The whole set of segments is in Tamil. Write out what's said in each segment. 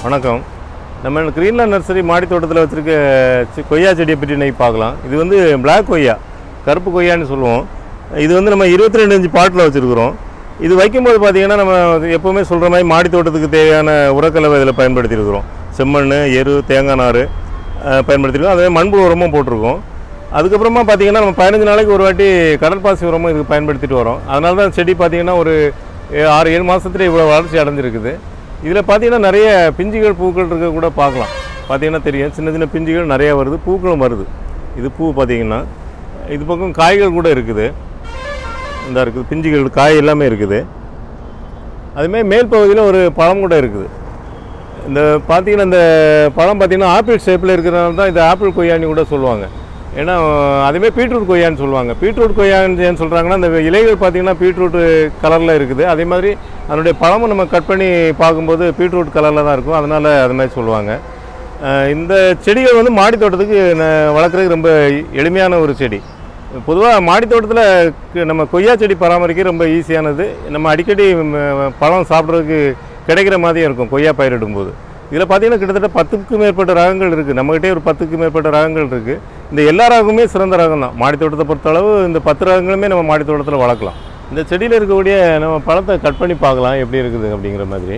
வணக்கம் நம்ம கிரீன்லாண்ட் நர்சரி மாடி தோட்டத்தில் வச்சுருக்க சி- கொய்யா செடியை பற்றி இன்னைக்கு பார்க்கலாம் இது வந்து பிளாக் கொய்யா கருப்பு கொய்யான்னு சொல்லுவோம் இது வந்து நம்ம இருபத்தி ரெண்டு இன்ச்சு பாட்டில் வச்சுருக்குறோம் இது வைக்கும்போது பார்த்தீங்கன்னா நம்ம எப்போவுமே சொல்கிற மாதிரி மாடி தோட்டத்துக்கு தேவையான உரக்கலவை இதில் பயன்படுத்தியிருக்கிறோம் செம்மண் எரு தேங்காய் நார் அஹ், பயன்படுத்தியிருக்கோம் அதே மண்புழு உரமும் போட்டிருக்கோம் அதுக்கப்புறமா பார்த்தீங்கன்னா நம்ம பதினஞ்சு நாளைக்கு ஒரு வாட்டி கடற்பாசி உரமும் இதுக்கு பயன்படுத்திட்டு வரோம் அதனால தான் செடி பார்த்தீங்கன்னா ஒரு ஏ- ஆறு ஏழு மாதத்துல இவ்வளோ வளர்ச்சி அடைஞ்சிருக்குது இதில் பார்த்தீங்கன்னா நிறைய பிஞ்சுகள் பூக்கள் இருக்க கூட பார்க்கலாம் பார்த்தீங்கன்னா தெரியும் சின்ன சின்ன பிஞ்சுகள் நிறைய வருது பூக்களும் வருது இது பூ பார்த்தீங்கன்னா இது பக்கம் காய்கள் கூட இருக்குது இந்த இருக்குது பிஞ்சுகள் காய் எல்லாமே இருக்குது அதுமாதிரி மேல் பகுதியில் ஒரு பழம் கூட இருக்குது இந்த பார்த்தீங்கன்னா இந்த பழம் பார்த்தீங்கன்னா ஆப்பிள் ஷேப்பில் இருக்கிறனால தான் இது ஆப்பிள் கொய்யான்னு கூட சொல்லுவாங்க ஏன்னா அதுமாதிரி பீட்ரூட் கொய்யான்னு சொல்லுவாங்க பீட்ரூட் கொய்யான்னு ஏன் சொல்கிறாங்கன்னா அந்த இலைகள் பார்த்தீங்கன்னா பீட்ரூட் கலரில் இருக்குது அதே மாதிரி அதனுடைய பழமும் நம்ம கட் பண்ணி பார்க்கும்போது பீட்ரூட் கலரில் தான் இருக்கும் அதனால் அது மாதிரி சொல்லுவாங்க அஹ் இந்த செடிகள் வந்து மாடி தோட்டத்துக்கு ந- வளர்க்குறதுக்கு ரொம்ப எளிமையான ஒரு செடி பொதுவாக மாடி தோட்டத்தில் நம்ம கொய்யா செடி பராமரிக்க ரொம்ப ஈஸியானது நம்ம அடிக்கடி ம, பழம் சாப்பிட்றதுக்கு கிடைக்கிற மாதிரியும் இருக்கும் கொய்யா பயிரிடும்போது இதில் பார்த்தீங்கன்னா கிட்டத்தட்ட பத்துக்கும் மேற்பட்ட ரகங்கள் இருக்குது நம்மகிட்டே ஒரு பத்துக்கும் மேற்பட்ட ரகங்கள் இருக்குது இந்த எல்லா ரகமுமே சிறந்த ரகம் தான் மாடி தோட்டத்தை பொறுத்தளவு இந்த பத்து ரகங்களுமே நம்ம மாடி தோட்டத்தில் வளர்க்கலாம் இந்த செடியில் இருக்கக்கூடிய நம்ம பழத்தை கட் பண்ணி பார்க்கலாம் எப்படி இருக்குது அப்படிங்கிற மாதிரி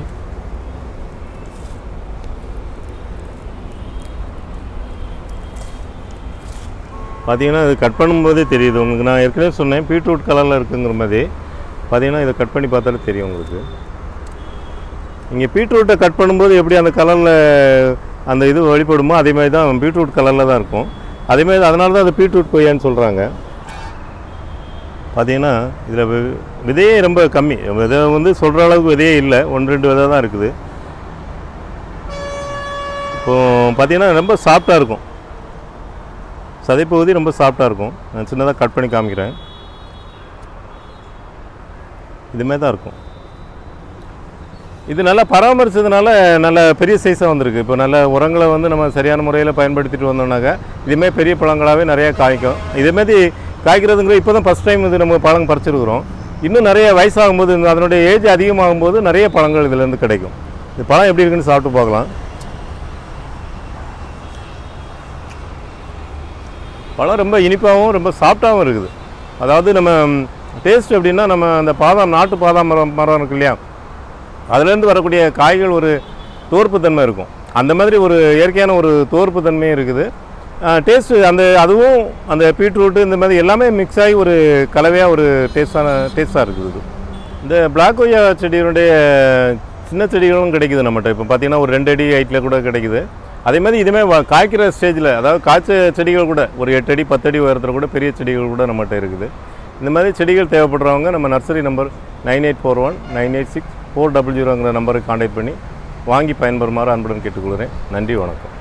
பார்த்தீங்கன்னா இது கட் பண்ணும்போதே தெரியுது உங்களுக்கு நான் ஏற்கனவே சொன்னேன் பீட்ரூட் கலரில் இருக்குங்கிற மாதிரி பார்த்தீங்கன்னா இதை கட் பண்ணி பார்த்தாலே தெரியும் உங்களுக்கு நீங்கள் பீட்ரூட்டை கட் பண்ணும்போது எப்படி அந்த கலரில் அந்த இது வெளிப்படுமோ அதே மாதிரி தான் பீட்ரூட் கலரில் தான் இருக்கும் அதே மாதிரி அதனால தான் அது பீட்ரூட் கொய்யான்னு சொல்கிறாங்க பார்த்தீங்கன்னா இதில் விதையே ரொம்ப கம்மி விதை வந்து சொல்கிற அளவுக்கு விதையே இல்லை ஒன்று ரெண்டு விதை தான் இருக்குது இப்போ பார்த்தீங்கன்னா ரொம்ப சாஃப்டாக இருக்கும் சதைப்பகுதி ரொம்ப சாஃப்டாக இருக்கும் நான் சின்னதாக கட் பண்ணி காமிக்கிறேன் இதுமாரி தான் இருக்கும் இது நல்லா பராமரித்ததுனால நல்ல பெரிய சைஸாக வந்திருக்கு இப்போ நல்ல உரங்களை வந்து நம்ம சரியான முறையில் பயன்படுத்திட்டு வந்தோம்னாக்கா இதுமாரி பெரிய பழங்களாகவே நிறையா காய்க்கும் இதேமாரி காய்க்கிறதுங்கிற இப்போ தான் ஃபஸ்ட் டைம் இது நம்ம பழம் பறிச்சிருக்கிறோம் இன்னும் நிறைய வயசாகும்போது இந்த அதனுடைய ஏஜ் அதிகமாகும்போது நிறைய பழங்கள் இதுலேருந்து கிடைக்கும் இது பழம் எப்படி இருக்குன்னு சாப்பிட்டு பார்க்கலாம் பழம் ரொம்ப இனிப்பாகவும் ரொம்ப சாஃப்டாகவும் இருக்குது அதாவது நம்ம டேஸ்ட் எப்படின்னா நம்ம அந்த பாதாம் நாட்டு பாதாம் மரம் மரம் இருக்கு இல்லையா அதுலேருந்து வரக்கூடிய காய்கள் ஒரு தோற்பு தன்மை இருக்கும் அந்த மாதிரி ஒரு இயற்கையான ஒரு தோற்பு தன்மையும் இருக்குது டேஸ்ட்டு அந்த அதுவும் அந்த பீட்ரூட்டு இந்த மாதிரி எல்லாமே மிக்ஸ் ஆகி ஒரு கலவையாக ஒரு டேஸ்டான டேஸ்ட்டாக இருக்குது இது இந்த பிளாக் கொய்யா செடியினுடைய சின்ன செடிகளும் கிடைக்குது நம்மகிட்ட இப்போ பார்த்தீங்கன்னா ஒரு ரெண்டு அடி ஹைட்டில் கூட கிடைக்குது அதே மாதிரி இதுமே வ- காய்க்கிற ஸ்டேஜில் அதாவது காய்ச்ச செடிகள் கூட ஒரு எட்டு அடி பத்து அடி உயரத்தில் கூட பெரிய செடிகள் கூட நம்மகிட்ட இருக்குது இந்த மாதிரி செடிகள் தேவைப்படுறவங்க நம்ம nursery number nine eight four one nine eight six four double ஜீரோங்கிற நம்பருக்கு காண்டாக்ட் பண்ணி வாங்கி பயன்பெறுமாறு அன்புடன் கேட்டுக்கொள்கிறேன் நன்றி வணக்கம்